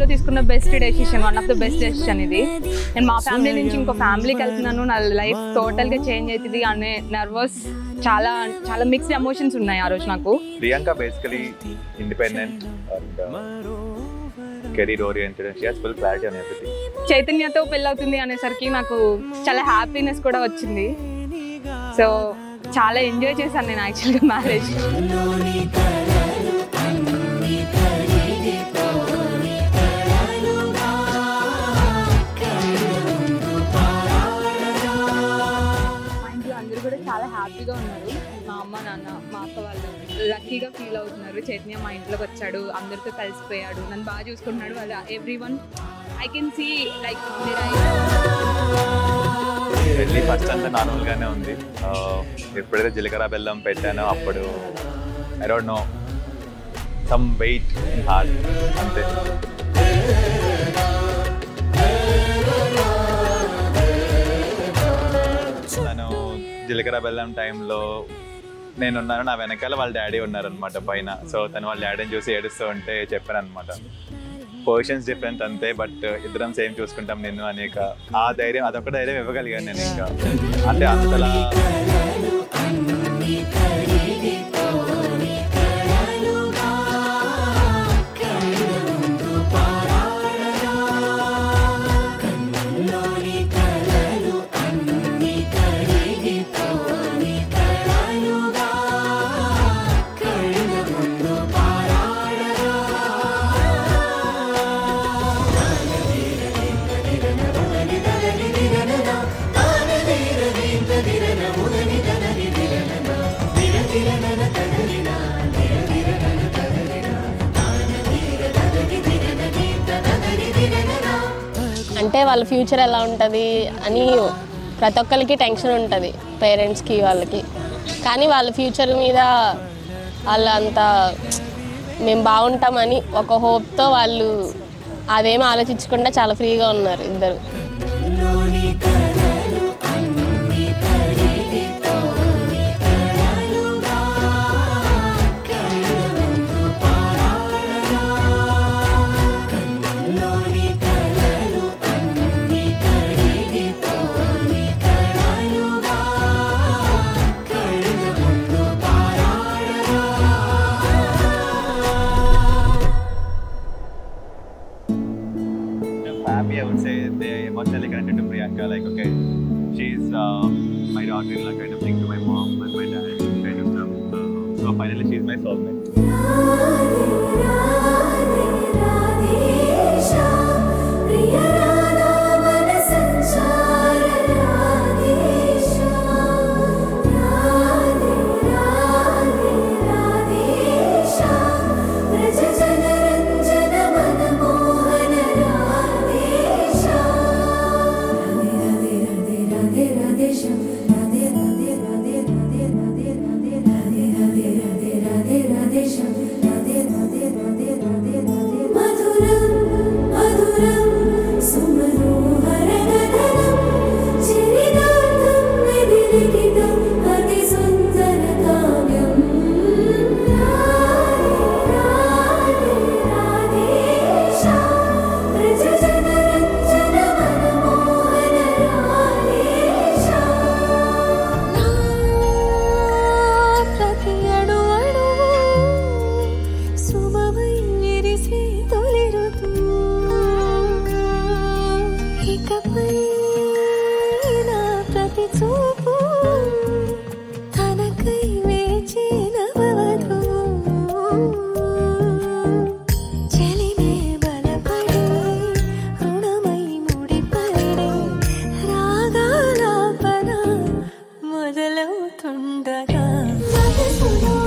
లైఫ్లో తీసుకున్న best decision one of the best decision ఇది నేను మా ఫ్యామిలీ నుంచి ఇంకో ఫ్యామిలీకి వెళ్తున్నాను నా లైఫ్ టోటల్గా చేంజ్ అవుతుంది అనే నర్వస్ చాలా చాలా మిక్స్డ్ ఎమోషన్స్ ఉన్నాయి ఆ రోజు నాకు Priyanka basically independent and career oriented she has full clarity on everything చైతన్యతో పెళ్ళవుతుంది అనేసరికి నాకు చాలా హ్యాపీనెస్ కూడా వచ్చింది సో చాలా ఎంజాయ్ చేశాను నేను యాక్చువల్గా మ్యారేజ్ మా ఇంట్లో అందరూ కూడా చాలా హ్యాపీగా ఉన్నారు మా అమ్మ నాన్న మా అక్క వాళ్ళు లక్కీగా ఫీల్ అవుతున్నారు చైతన్య మా ఇంట్లోకి వచ్చాడు అందరితో కలిసిపోయాడు నన్ను బాగా చూసుకుంటున్నాడు వాళ్ళు every one I can see like పెళ్ళి ఫస్ట్ అంతా నార్మల్గానే ఉంది Uh, ఎప్పుడైతే జీలకర్ర బెల్లం పెట్టానో అప్పుడు I don't know some weight in heart అంతే తను జీలకర్ర బెల్లం టైంలో నేనున్నాను నా వెనకాల వాళ్ళ డాడీ ఉన్నారనమాట పైన సో తను వాళ్ళ డాడీని చూసి ఏడుస్తూ ఉంటే చెప్పాను అనమాట పొజిషన్స్ డిఫరెంట్ అంతే బట్ ఇద్దరం సేమ్ చూసుకుంటాం నిన్ను అని ఇక ఆ ధైర్యం అదొక ధైర్యం ఇవ్వగలిగాను నేను ఇంకా అంటే అంతలా అంటే వాళ్ళ ఫ్యూచర్ ఎలా ఉంటుంది అని ప్రతి ఒక్కరికి టెన్షన్ ఉంటుంది పేరెంట్స్కి వాళ్ళకి కానీ వాళ్ళ ఫ్యూచర్ మీద వాళ్ళు అంత మేము బాగుంటామని ఒక హోప్తో వాళ్ళు అదేం ఆలోచించకుండా చాలా ఫ్రీగా ఉన్నారు ఇద్దరు happy I would say they emotionally connected to Priyanka like okay she's uh, my daughter in law kind of thing to my mom and my dad kind of stuff uh, so finally she's my soulmate మధురం మధురం సుమనోహరగగనం చిరిదార్థం విధిలిఖితం అతి సుందర కావ్యం రాధే రాధే రాధేశా ప్రజజనరంజన మనమోహన రాధేశా ప్రతి అడు అడుగు శుభమై విరిసే తొలి ఋతువు. ఇకపై నా ప్రతి చూపు తనకై వేచి నవవధువు. చెలిమే బలపడి రుణమై ముడిపడి రాగాలాపన మొదలవుతుండగా మనసులో